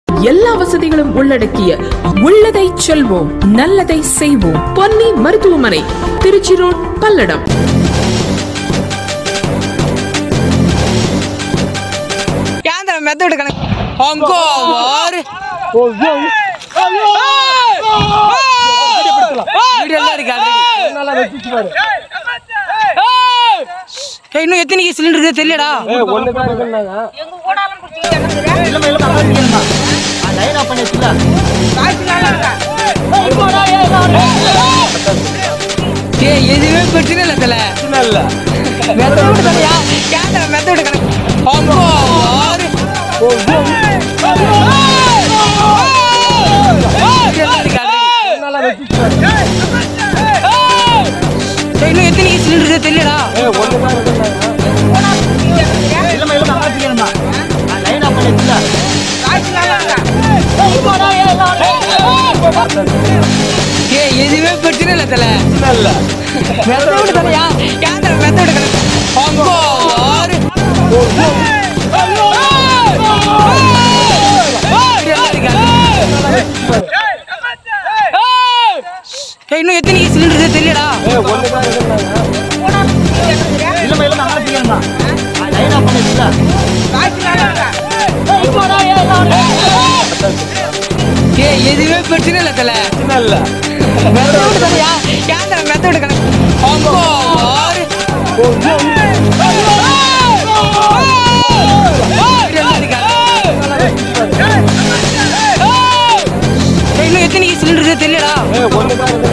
எல்லா வசதிகளும் உள்ளடக்கிய உள்ளதை செல்வோம் நல்லதை செய்வோம் பொன்னி மருத்துவமனை திருச்சி ரோட் பல்லடம் கேந்திர மெத்தட் கணக்கு அங்கோ வாரு வீடியோலாம் இருக்கு already. ஏய், இன்னும் எத்தனை சிலிண்டர் இருக்கு தெரியலடா ஏய் எதுவுமே பிரச்சனை இல்ல தல மெத்தட் தலையா கேந்திர மெத்தட் கணக்கு அங்கோ வாரு வீடியோலாம் இருக்கு already. ஏய், இன்னும் எத்தனை சிலிண்டர் இருக்கு தெரியலடா ஏய் எதுவுமே பிரச்சனை இல்ல தல மெத்தட் தலையா கேந்திர மெத்தட் கணக்கு அங்கோ வாரு வீடியோலாம் இருக்கு already. ஏய், இன்னும் எத்தனை சிலிண்டர் இருக்கு தெரியலடா ஏய் எதுவுமே பிரச்சனை இல்ல தல மெத்தட் தலையா கேந்திர மெத்தட் கணக்கு அங்கோ வாரு வீடியோலாம் இருக்கு already. ஏய், இன்னும் எத்தனை சிலிண்டர் இருக்கு தெரியலடா